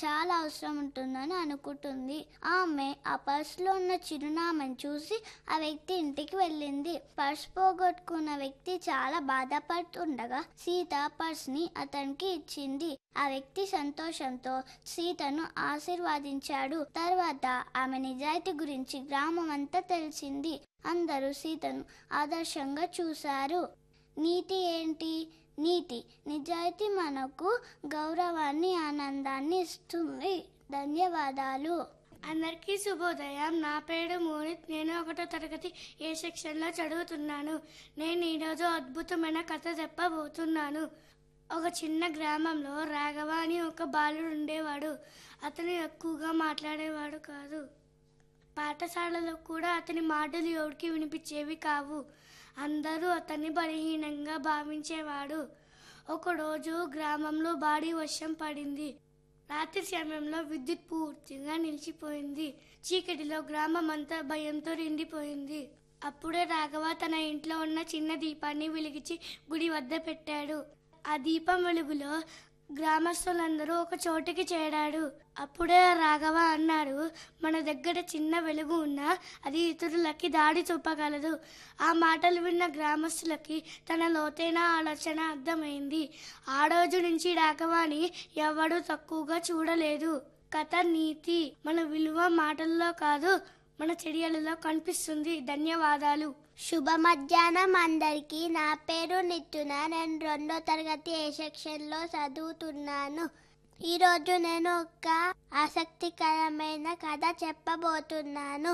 చాలా అవసరం ఉంటుందని అనుకుంటుంది ఆమె ఆ పర్సులో ఉన్న చిరునామాను చూసి ఆ వ్యక్తి ఇంటికి వెళ్ళింది పర్స్ పోగొట్టుకున్న వ్యక్తి చాలా బాధపడుతుండగా సీత పర్స్ ని అతనికి ఇచ్చింది ఆ వ్యక్తి సంతోషంతో సీతను ఆశీర్వదించాడు తర్వాత ఆమె నిజాయితీ గురించి గ్రామం అంతా తెలిసింది అందరూ సీతను ఆదర్శంగా చూశారు నీతి ఏంటి నీతి నిజాయితీ మనకు గౌరవాన్ని ఆనందాన్ని ఇస్తుంది ధన్యవాదాలు అందరికీ శుభోదయం నా పేరు మోనిత్ నేను ఒకటో తరగతి ఏ సెక్షన్లో చదువుతున్నాను నేను ఈరోజు అద్భుతమైన కథ చెప్పబోతున్నాను ఒక చిన్న గ్రామంలో రాఘవ అని ఒక బాలుడు ఉండేవాడు అతను ఎక్కువగా మాట్లాడేవాడు కాదు పాఠశాలలో కూడా అతని మాటలు ఎవరికి వినిపించేవి కావు అందరూ అతన్ని బలహీనంగా భావించేవాడు ఒకరోజు గ్రామంలో భారీ వర్షం పడింది రాత్రి సమయంలో విద్యుత్ పూర్తిగా నిలిచిపోయింది చీకటిలో గ్రామం అంతా భయంతో నిండిపోయింది అప్పుడే రాఘవ తన ఇంట్లో ఉన్న చిన్న దీపాన్ని వెలిగించి గుడి వద్ద పెట్టాడు ఆ దీపం వెలుగులో గ్రామస్తులందరూ ఒక చోటికి చేరాడు అప్పుడే రాఘవ అన్నాడు మన దగ్గర చిన్న వెలుగు ఉన్నా అది ఇతరులకి దాడి చూపగలదు ఆ మాటలు విన్న గ్రామస్తులకి తన లోతైన ఆలోచన అర్థమైంది ఆ రోజు నుంచి రాఘవాని ఎవడూ తక్కువగా చూడలేదు కథ నీతి మన విలువ మాటల్లో కాదు మన చర్యలలో కనిపిస్తుంది ధన్యవాదాలు శుభ మధ్యాహ్నం అందరికీ నా పేరు నిత్యున నేను రెండో తరగతి ఏ సెక్షన్లో చదువుతున్నాను ఈరోజు నేను ఒక ఆసక్తికరమైన కథ చెప్పబోతున్నాను